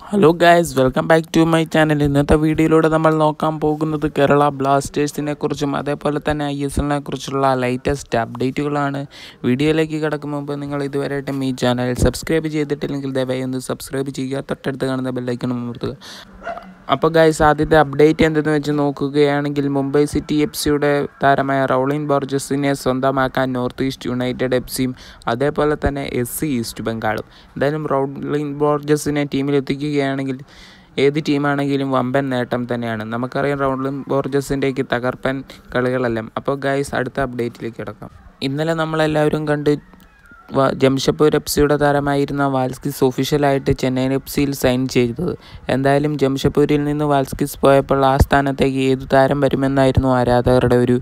hello guys welcome back to my channel ഇന്നത്തെ വീഡിയോയിലൂടെ നമ്മൾ നോക്കാൻ പോകുന്നത് കേരള ബ്ലാസ്റ്റേഴ്സിനെ കുറിച്ചും അതേപോലെ തന്നെ ഐ എസ് എല്ലിനെ കുറിച്ചുള്ള ലേറ്റസ്റ്റ് അപ്ഡേറ്റുകളാണ് വീഡിയോയിലേക്ക് കിടക്കും മുമ്പ് നിങ്ങൾ ഇതുവരെയായിട്ടും ഈ ചാനൽ സബ്സ്ക്രൈബ് ചെയ്തിട്ടില്ലെങ്കിൽ ദയവായി ഒന്ന് സബ്സ്ക്രൈബ് ചെയ്യുക തൊട്ടടുത്ത് കാണുന്ന ബെല്ലൈക്കൺ അമർത്തുക അപ്പോൾ ഗായ്സ് ആദ്യത്തെ അപ്ഡേറ്റ് എന്തെന്ന് വെച്ച് നോക്കുകയാണെങ്കിൽ മുംബൈ സിറ്റി എഫ് സിയുടെ താരമായ റൗളിൻ ബോർജസിനെ സ്വന്തമാക്കാൻ നോർത്ത് ഈസ്റ്റ് യുണൈറ്റഡ് എഫ് സിയും അതേപോലെ തന്നെ എസ് സി ഈസ്റ്റ് ബംഗാളും എന്തായാലും റൗളിൻ ബോർജസിനെ ടീമിൽ എത്തിക്കുകയാണെങ്കിൽ ഏത് ടീമാണെങ്കിലും വമ്പൻ നേട്ടം തന്നെയാണ് നമുക്കറിയാം റൗളിൻ ബോർജസിൻ്റെക്ക് തകർപ്പൻ കളികളെല്ലാം അപ്പോൾ ഗായ്സ് അടുത്ത അപ്ഡേറ്റിലേക്ക് കിടക്കാം ഇന്നലെ നമ്മളെല്ലാവരും കണ്ട് ജംഷഡ്പൂർ എഫ് സിയുടെ താരമായിരുന്ന വാൽസ്കിസ് ഒഫീഷ്യലായിട്ട് ചെന്നൈയിൻ എഫ് സിയിൽ സൈൻ ചെയ്തത് എന്തായാലും ജംഷഡ്പൂരിൽ നിന്ന് വാൽസ്കിസ് പോയപ്പോൾ ആ സ്ഥാനത്തേക്ക് ഏത് താരം വരുമെന്നായിരുന്നു ആരാധകരുടെ ഒരു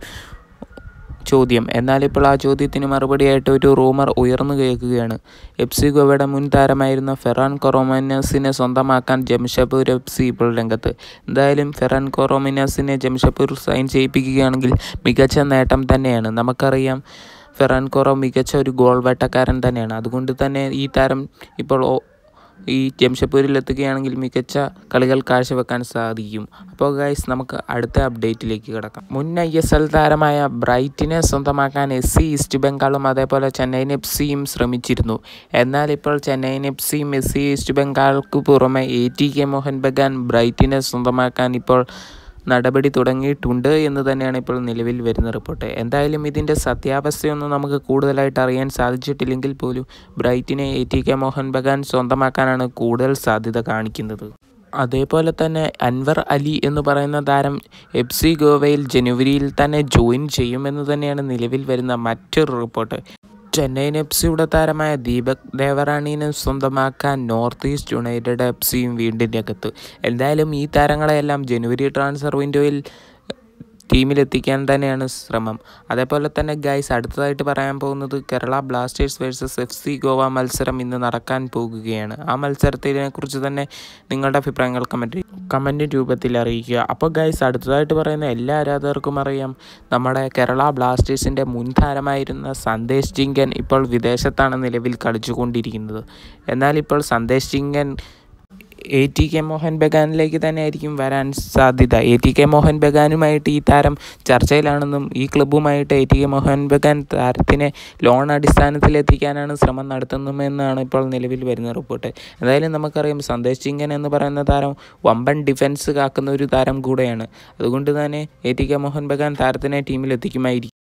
ചോദ്യം എന്നാൽ ഇപ്പോൾ ആ ചോദ്യത്തിന് മറുപടിയായിട്ട് ഒരു റൂമർ ഉയർന്നു കേൾക്കുകയാണ് എഫ് സി ഗോവയുടെ മുൻ താരമായിരുന്ന ഫെറാൻ കൊറോമിനസിനെ സ്വന്തമാക്കാൻ ജംഷഡ്പൂർ എഫ് സി ഇപ്പോൾ രംഗത്ത് എന്തായാലും ഫെറാൻ കൊറോമിനസിനെ ജംഷഡ്പൂർ സൈൻ ചെയ്യിപ്പിക്കുകയാണെങ്കിൽ മികച്ച നേട്ടം തന്നെയാണ് നമുക്കറിയാം ഫെറാൻ കൊറോ മികച്ച ഒരു ഗോൾ വേട്ടക്കാരൻ തന്നെയാണ് അതുകൊണ്ട് തന്നെ ഈ താരം ഇപ്പോൾ ഈ ജംഷഡ്പൂരിൽ എത്തുകയാണെങ്കിൽ മികച്ച കളികൾ കാഴ്ചവെക്കാൻ സാധിക്കും അപ്പോൾ ഗൈസ് നമുക്ക് അടുത്ത അപ്ഡേറ്റിലേക്ക് കിടക്കാം മുൻ ഐ എസ് എൽ താരമായ ബ്രൈറ്റിനെ സ്വന്തമാക്കാൻ എസ് സി ഈസ്റ്റ് ബംഗാളും അതേപോലെ ചെന്നൈയിൻ എഫ് സിയും ശ്രമിച്ചിരുന്നു എന്നാൽ ഇപ്പോൾ ചെന്നൈയിൻ എഫ് സിയും എസ് സി ഈസ്റ്റ് ബംഗാൾക്ക് പുറമെ A T K Mohun Bagan ബ്രൈറ്റിനെ സ്വന്തമാക്കാൻ ഇപ്പോൾ നടപടി തുടങ്ങിയിട്ടുണ്ട് എന്ന് തന്നെയാണ് ഇപ്പോൾ നിലവിൽ വരുന്ന റിപ്പോർട്ട് എന്തായാലും ഇതിൻ്റെ സത്യാവസ്ഥയൊന്നും നമുക്ക് കൂടുതലായിട്ട് അറിയാൻ സാധിച്ചിട്ടില്ലെങ്കിൽ പോലും ബ്രൈറ്റിനെ A T K Mohun Bagan സ്വന്തമാക്കാനാണ് കൂടുതൽ സാധ്യത കാണിക്കുന്നത് അതേപോലെ തന്നെ അൻവർ അലി എന്ന് പറയുന്ന താരം എഫ് സി ഗോവയിൽ ജനുവരിയിൽ തന്നെ ജോയിൻ ചെയ്യുമെന്ന് തന്നെയാണ് നിലവിൽ വരുന്ന മറ്റൊരു റിപ്പോർട്ട് ചെന്നൈയിൻ എഫ് സിയുടെ താരമായ ദീപക് ദേവറാണീനെ സ്വന്തമാക്കാൻ നോർത്ത് ഈസ്റ്റ് യുണൈറ്റഡ് എഫ് സിയും വീണ്ടും രംഗത്ത് എന്തായാലും ഈ താരങ്ങളെയെല്ലാം ജനുവരി ട്രാൻസ്ഫർ വിൻഡോയിൽ ടീമിലെത്തിക്കാൻ തന്നെയാണ് ശ്രമം അതേപോലെ തന്നെ ഗൈസ് അടുത്തതായിട്ട് പറയാൻ പോകുന്നത് Kerala Blasters versus F C Goa മത്സരം ഇന്ന് നടക്കാൻ പോകുകയാണ് ആ മത്സരത്തിനെ കുറിച്ച് തന്നെ നിങ്ങളുടെ അഭിപ്രായങ്ങൾ കമൻറ്റ് കമൻറ്റ് രൂപത്തിൽ അറിയിക്കുക അപ്പോൾ ഗൈസ് അടുത്തതായിട്ട് പറയുന്ന എല്ലാ ആരാധകർക്കും അറിയാം നമ്മുടെ കേരള ബ്ലാസ്റ്റേഴ്സിൻ്റെ മുൻ താരമായിരുന്ന സന്ദേശ് ജിങ്കൻ ഇപ്പോൾ വിദേശത്താണ് നിലവിൽ കളിച്ചുകൊണ്ടിരിക്കുന്നത് എന്നാൽ ഇപ്പോൾ Sandesh Jhingan A T K Mohun ബഗാനിലേക്ക് തന്നെ ആയിരിക്കും വരാൻ സാധ്യത എ ടി കെ മോഹൻ ബഗാനുമായിട്ട് ഈ താരം ചർച്ചയിലാണെന്നും ഈ ക്ലബ്ബുമായിട്ട് A T K Mohun Bagan താരത്തിനെ ലോൺ അടിസ്ഥാനത്തിൽ എത്തിക്കാനാണ് ശ്രമം നടത്തുന്നതെന്നാണ് ഇപ്പോൾ നിലവിൽ വരുന്ന റിപ്പോർട്ട് എന്തായാലും നമുക്കറിയാം സന്ദേശ് ചിങ്കൻ എന്ന് പറയുന്ന താരം വമ്പൻ ഡിഫൻസ് കാക്കുന്ന ഒരു താരം കൂടെയാണ് അതുകൊണ്ട് തന്നെ A T K Mohun Bagan താരത്തിനെ ടീമിൽ എത്തിക്കുമായിരിക്കും